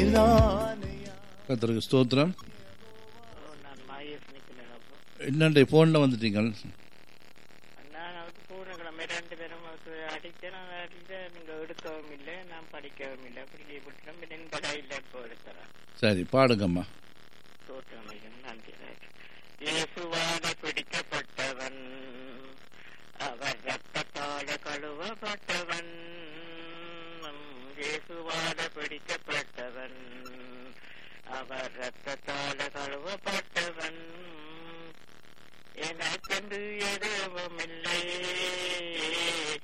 நீர்தானையா கத்தருக்கு ஸ்தோத்திரம் நான் மாயஸ் நிக்கிறேன் அப்போ என்னண்டே ஃபோனில் வந்துட்டீங்க நான் அவருக்கு பூர்ணக்கிழமை ரெண்டு பேரும் அவருக்கு அடித்தேன் நான் அடித்தேன் நீங்க எடுக்கவும் இல்லை நான் படிக்கவும் இல்லை அப்படி லீவ் விட்டுட்டேன் பின்ன இந்த கையில் இப்போ எடுக்கிறேன் சரி பாடுங்கம்மா தோற்றமையும் நன்றி இயேசுவான பிடிக்கப்பட்டவன் அவர் ரத்தத்தால கழுவப்பட்டவன் இயேசுவான பிடிக்கப்பட்டவன் அவர் ரத்தத்தால கழுவப்பட்டவன் எனக்கென்று எதுவும் இல்லை